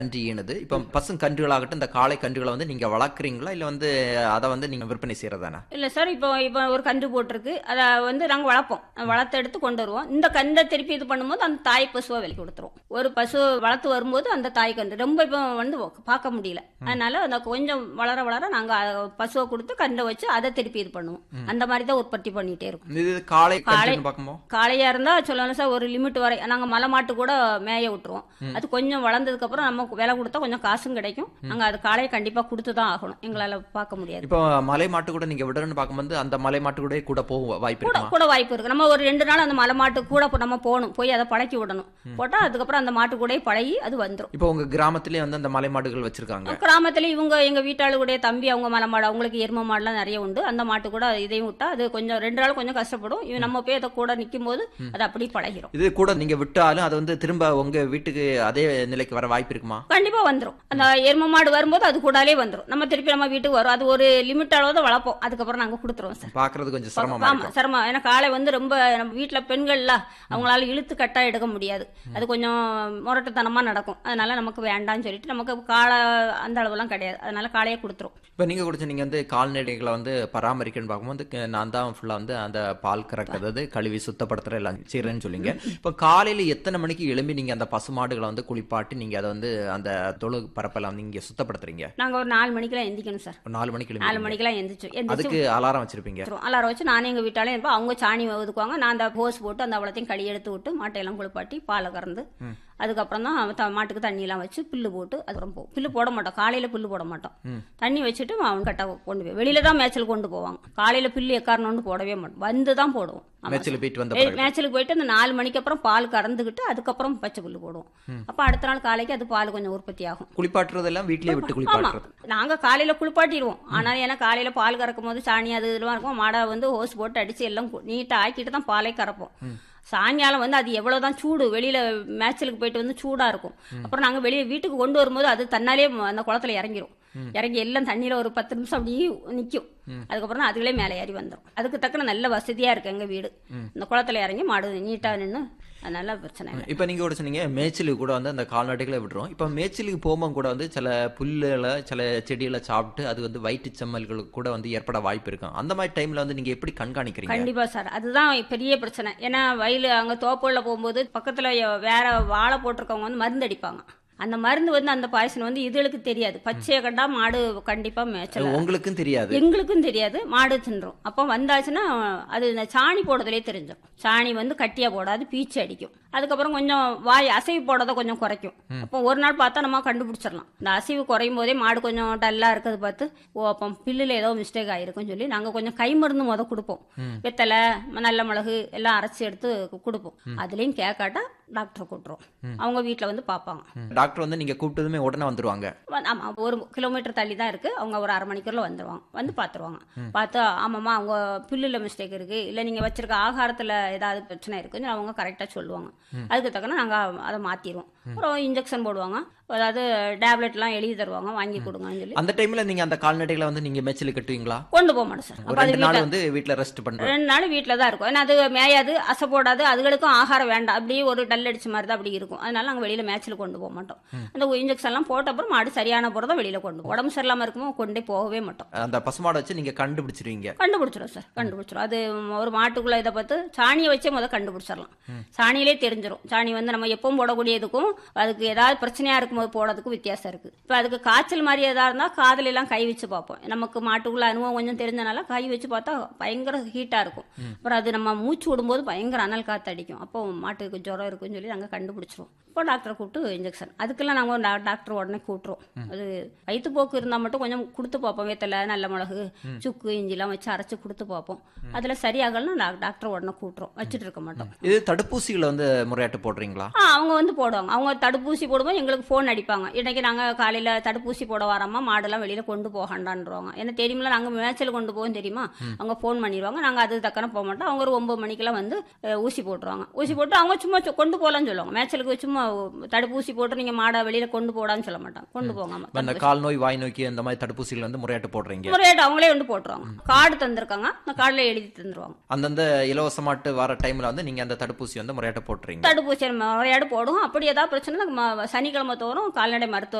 கன்று ஈனுது இப்போ பசும் கன்றுகளாகட்டும் இந்த காளை கன்றுகளை வந்து நீங்க வளர்க்குறீங்களா இல்ல வந்து அதை வந்து நீங்க விற்பனை செய்யறதானே இல்லை சார் இப்போ இப்போ ஒரு கன்று போட்டிருக்கு அதை வந்து நாங்கள் வளர்ப்போம் வளர்த்து எடுத்து கொண்டு வருவோம் இந்த கன்றை திருப்பி இது பண்ணும்போது அந்த தாய் பசுவை விலைக்கு கொடுத்துருவோம் ஒரு பசு வளர்த்து வரும்போது அந்த தாய் கன்று ரொம்ப இப்போ வந்து பார்க்க முடியல அதனால அந்த கொஞ்சம் வளர வளர நாங்கள் பசுவை கொடுத்து கன்றை வச்சு அதை திருப்பி இது பண்ணுவோம் அந்த மாதிரி தான் உற்பத்தி பண்ணிகிட்டே இருக்கோம் இது காளை காளை. கன்றுன்னு பார்க்கும்போது காளையா இருந்தா சொல்லணும் சார் ஒரு லிமிட் வரை நாங்க மலை மாட்டு கூட மேய விட்டுருவோம் அது கொஞ்சம் வளர்ந்ததுக்கு அப்புறம் நமக்கு விலை கொடுத்தா கொஞ்சம் காசும் கிடைக்கும் நாங்க அது காளையை கண்டிப்பா கொடுத்து தான் ஆகணும் எங்களால பார்க்க முடியாது இப்போ மலை மாட்டு கூட நீங்க விடணும்னு பார்க்கும்போது அந்த மலை மாட்டு கூட கூட போக வாய்ப்பு கூட இருக்குமா கூட வாய்ப்பு இருக்கு நம்ம ஒரு ரெண்டு நாள் அந்த மலை மாட்டு கூட போ- நம்ம போகணும் போய் அதை பழக்கி விடணும் போட்டா அதுக்கப்புறம் அந்த மாட்டு கூட பழகி அது வந்துரும் இப்போ உங்க கிராமத்திலே வந்து அந்த மலை மாடுகள் வச்சிருக்காங்க கிராமத்துல இவங்க எங்க வீட்டாளுடைய தம்பி அவங்க மலை மாடு அவங்களுக்கு எரும மாடுலாம் நிறைய உண்டு அந்த மாட்டு கூட இதையும் விட்டா அது கொஞ்சம் ரெண்டு நாள் கொஞ்சம் கஷ்டப்படும் இவன் நம்ம போய் அதை கூட நிக்கும் போது அது அப்படி பழகிரும் இது கூட நீங்க விட்டாலும் அது வந்து திரும்ப உங்க வீட்டுக்கு அதே நிலைக்கு வர வாய்ப்பு இருக்குமா கண்டிப்பா வந்துரும் அந்த எரும மாடு வரும்போது அது கூடாலே வந்துரும் நம்ம திருப்பி நம்ம வீட்டுக்கு வரும் அது ஒரு லிமிட் அளவு தான் வளர்ப்போம் அதுக்கப்புறம் நாங்க கொடுத்துருவோம் சார் பாக்குறது கொஞ்சம் சிரமமா ஆமா இருக்கும் சிரமம் ஏன்னா காளை வந்து ரொம்ப நம்ம வீட்டுல பெண்கள்ல அவங்களால இழுத்து கட்டா எடுக்க முடியாது அது கொஞ்சம் முரட்டுத்தனமா நடக்கும் அதனால நமக்கு வேண்டாம்னு சொல்லிட்டு நமக்கு காளை அந்த அளவுலாம் கிடையாது அதனால காளையை கொடுத்துரும் இப்போ நீங்க குடிச்ச நீங்க வந்து கால்நடைகளை வந்து பராமரிக்கணும்னு பார்க்கும்போது க- நான் தான் ஃபுல்லா வந்து அந்த பால் கறக்கிறது கழுவி சுத்தப்படுத்துற எல்லாம் செய்யறேன்னு சொல்லிங்க இப்போ காலையில எத்தனை மணிக்கு எழும்பி நீங்க அந்த பசுமாடுகளை வந்து குளிப்பாட்டி நீங்க அதை வந்து அந்த தொழு பரப்பெல்லாம் நீங்க சுத்தப்படுத்துறீங்க நாங்க ஒரு நாலு மணிக்கெல்லாம் எந்திக்கணும் சார் ஒரு நாலு மணிக்கு நாலு எழும்பி மணிக்கெல்லாம் எந்திரிச்சு எந்திரிச்சு அதுக்கு அலாரம் வச்சிருப்பீங்க வச்சிருவோம். அலாரம் வச்சு நானே எங்கள் வீட்டாலே இருப்போம் அவங்க சாணி ஒதுக்குவாங்க நான் அந்த ஹோஸ் போட்டு அந்த அவ்வளோத்தையும் கடி எடுத்து விட்டு மாட்டையெல்லாம் குளிப்பாட்டி பாலை கறந்து அதுக்கப்புறம் தான் அவன் த- மாட்டுக்கு தண்ணியெல்லாம் வச்சு புல்லு போட்டு அதுக்கப்புறம் போ புல்லு போட மாட்டோம் காலையில் புல்லு போட மாட்டோம் தண்ணி வச்சுட்டு அவன் கட்ட கொண்டு போய் வெளியில தான் மேய்ச்சல் கொண்டு போவாங்க காலையில் புல்லு எக்காரணும்னு போடவே மாட்டோம் வந்து தான் போடுவோம் ஆமா மேய்ச்சல் போயிட்டு வந்த மே- பிறகு மேய்ச்சலுக்கு போயிட்டு அந்த நாலு மணிக்கு அப்புறம் பால் கறந்துக்கிட்டு அதுக்கப்புறம் பச்சை புல்லு போடுவோம் அப்போ அடுத்த நாள் காலைக்கு அது பால் கொஞ்சம் உற்பத்தி ஆகும் குளிப்பாட்டுறதெல்லாம் வீட்லயே விட்டு ஆமா குளிப்பாட்டுறது நாங்க காலையில குளிப்பாட்டிடுவோம் ஆனால் ஏன்னா காலையில பால் கறக்கும் போது சாணி அது இதெல்லாம் இருக்கும் மாடை வந்து ஹோஸ் போட்டு அடிச்சு எல்லாம் கு- நீட்டா ஆக்கிட்டு தான் பாலை கறப்போம் சாயங்காலம் வந்து அது எவ்வளவுதான் சூடு வெளியில மேய்ச்சலுக்கு போயிட்டு வந்து சூடா இருக்கும் அப்புறம் நாங்க வெளியே வீட்டுக்கு கொண்டு வரும்போது அது தன்னாலே ம- அந்த குளத்துல இறங்கிரும் இறங்கி எல்லாம் தண்ணியில ஒரு பத்து நிமிஷம் அப்படியே நிக்கும் அதுக்கப்புறம் தான் அதுகளே மேலே ஏறி வந்துடும் அதுக்கு தக்கன நல்ல வசதியா இருக்கு எங்க வீடு இந்த குளத்துல இறங்கி மாடு நீட்டா நின்று அதனால பிரச்சனை இல்லை இப்போ நீங்க கூட சொன்னீங்க மேய்ச்சலுக்கு கூட வந்து அந்த கால்நடைகளை விட்டுரும் இப்போ மேய்ச்சலுக்கு போகும்போது கூட வந்து சில புல்லுகளை சில செடிகளை சாப்பிட்டு அது வந்து வயிற்று செம்மல்களுக்கு கூட வந்து ஏற்பட வாய்ப்பு இருக்கும் அந்த மாதிரி டைம்ல வந்து நீங்க எப்படி கண்காணிக்கிறீங்க கண்டிப்பா சார் அதுதான் பெரிய பிரச்சனை ஏன்னா வயலு அங்க தோப்புல போகும்போது பக்கத்துல எ- வேற வாழை போட்டிருக்கவங்க வந்து மருந்து அடிப்பாங்க அந்த மருந்து வந்து அந்த பாய்சன் வந்து இதுகளுக்கு தெரியாது பச்சையை கண்டா மாடு கண்டிப்பா மேய்ச்சல் உங்களுக்கும் தெரியாது எங்களுக்கும் தெரியாது மாடு தின்றும் அப்போ வந்தாச்சுன்னா அது இந்த சாணி போடுறதுலே தெரிஞ்சிடும் சாணி வந்து கட்டியா போடாது பீச்சு அடிக்கும் அதுக்கப்புறம் கொஞ்சம் வாய் அசைவு போடுறத கொஞ்சம் குறைக்கும் அப்போ ஒரு நாள் பார்த்தா நம்ம கண்டுபிடிச்சிடலாம் இந்த அசைவு குறையும் போதே மாடு கொஞ்சம் டல்லா இருக்கிறது பார்த்து ஓ அப்போ பில்லுல ஏதோ மிஸ்டேக் ஆயிருக்குன்னு சொல்லி நாங்க கொஞ்சம் கை மருந்து முத கொடுப்போம் வெத்தலை ம- நல்ல மிளகு எல்லாம் அரைச்சி எடுத்து கு- கொடுப்போம் அதுலயும் கேட்காட்டா டாக்டர் கூட்டுறோம் அவங்க வீட்ல வந்து பார்ப்பாங்க டாக்டர் வந்து நீங்க கூப்பிட்டதுமே உடனே வந்துருவாங்க வந்து- ஆமா ஒரு கிலோமீட்டர் தள்ளி தான் இருக்கு அவங்க ஒரு அரை மணிக்கூர்ல வந்துருவாங்க வந்து பாத்துருவாங்க பார்த்து ஆமாம்மா அவங்க பில்லுல மிஸ்டேக் இருக்கு இல்ல நீங்க வச்சிருக்க ஆகாரத்துல ஏதாவது பிரச்சனை இருக்குன்னு அவங்க கரெக்டா சொல்லுவாங்க அதுக்கு தக்கன நாங்க அதை மாத்திடுவோம் அப்புறம் இன்ஜெக்ஷன் போடுவாங்க அதாவது டேப்லெட்லாம் எழுதி தருவாங்க வாங்கி கொடுங்கன்னு சொல்லி அந்த டைம்ல நீங்க அந்த கால்நடைகளை வந்து நீங்க மேய்ச்சல் கட்டுவீங்களா கொண்டு போக மாட்டோம் சார் ஒரு அப்ப அது ரெண்டு நாள் வீட்ல வந்து வீட்ல ரெஸ்ட் பண்றோம் ரெண்டு நாள் வீட்டில் தான் இருக்கும் ஏன்னா அது மேயாது அசை போடாது அதுகளுக்கும் ஆகாரம் வேண்டாம் அப்படியே ஒரு டல் அடிச்ச மாதிரி தான் அப்படி இருக்கும் அதனால நாங்கள் வெளியில் மேட்ச்சில் கொண்டு போக மாட்டோம் அந்த இன்ஜெக்ஷன்லாம் போட்ட அப்புறம் மாடு சரியான போகிறத வெளியில் கொண்டு போவோம். உடம்பு சரியில்லாமல் இருக்குமோ கொண்டே போகவே மாட்டோம் அந்த பசுமாடை வச்சு நீங்க கண்டுபிடிச்சிருவீங்க கண்டுபிடிச்சிடும் சார் கண்டுபிடிச்சிடும் அது ஒரு மாட்டுக்குள்ள இதை பார்த்து சாணியை வச்சே முதல் கண்டுபிடிச்சிடலாம் சாணியிலே தெரிஞ்சிடும் சாணி வந்து நம்ம எப்பவும் போடக்கூடியதுக்கும் அதுக்கு ஏதாவது பிரச்சனையா இருக்கும்போது போடுறதுக்கும் வித்தியாசம் இருக்கு இப்போ அதுக்கு காய்ச்சல் மாதிரி ஏதாவது இருந்தால் காதுல எல்லாம் கை வச்சு பார்ப்போம் நமக்கு மாட்டுக்குள்ள அனுபவம் கொஞ்சம் தெரிஞ்சனால கை வச்சு பார்த்தா பயங்கர ஹீட்டா இருக்கும் அப்புறம் அது நம்ம மூச்சு விடும்போது பயங்கர அனல் காத்து அடிக்கும் அப்போ மாட்டுக்கு ஜுரம் இருக்குன்னு சொல்லி நாங்கள் கண்டுபிடிச்சிருவோம் இப்போ டாக்டரை கூப்பிட்டு இன்ஜெக்ஷன் அதுக்கெல்லாம் நாங்கள் டா- டாக்டர் உடனே கூட்டுறோம் அது வயிற்றுப்போக்கு இருந்தால் மட்டும் கொஞ்சம் கொடுத்து பார்ப்போம் வேத்தலை நல்ல மிளகு சுக்கு இஞ்சிலாம் வச்சு அரைச்சு கொடுத்து பார்ப்போம் அதில் சரியாகலன்னா டா- டாக்டர் உடனே கூட்டுறோம் வச்சுட்டு இருக்க மாட்டோம் இது தடுப்பூசிகளை வந்து முறையாட்டு போடுறீங்களா ஆ அவங்க வந்து போடுவாங்க அவங்க தடுப்பூசி போடும்போது எங்களுக்கு ஃபோன் அடிப்பாங்க இன்னைக்கு நாங்கள் காலையில் தடுப்பூசி போட வராமா மாடெல்லாம் வெளியில் கொண்டு போகண்டான்றவாங்க ஏன்னா தெரியுமில்ல நாங்கள் மேய்ச்சல் கொண்டு போவோம் தெரியுமா அவங்க ஃபோன் பண்ணிடுவாங்க நாங்கள் அது தக்கன போக மாட்டோம் அவங்க ஒரு ஒன்பது மணிக்கெல்லாம் வந்து அஹ், ஊசி போட்டுருவாங்க ஊசி போட்டு அவங்க சும்மா சு- கொண்டு போகலான்னு சொல்லுவாங்க மேய்ச்சலுக்கு சும்மா தடுப்பூசி போட்டு நீங்கள் மாடை வெளியில் கொண்டு போடான்னு சொல்ல மாட்டாங்க கொண்டு போங்க ஆமா. அந்த கால் நோய் வாய் நோய்க்கு அந்த மாதிரி தடுப்பூசிகள் வந்து முறையாட்டு போடுறீங்க முறையாட்டு அவங்களே வந்து போட்டுருவாங்க கார்டு தந்திருக்காங்க அந்த கார்டில் எழுதி தந்துருவாங்க அந்தந்த இலவசமாட்டு வர டைம்ல வந்து நீங்க அந்த தடுப்பூசி வந்து முறையாட்டு போட்டுறீங்க தடுப்பூசி முறையாடு போடுவோம் அப்படி ஏதாவது பிரச்சனை ம- சனிக்கிழமை தோறும் கால்நடை மருத்துவர்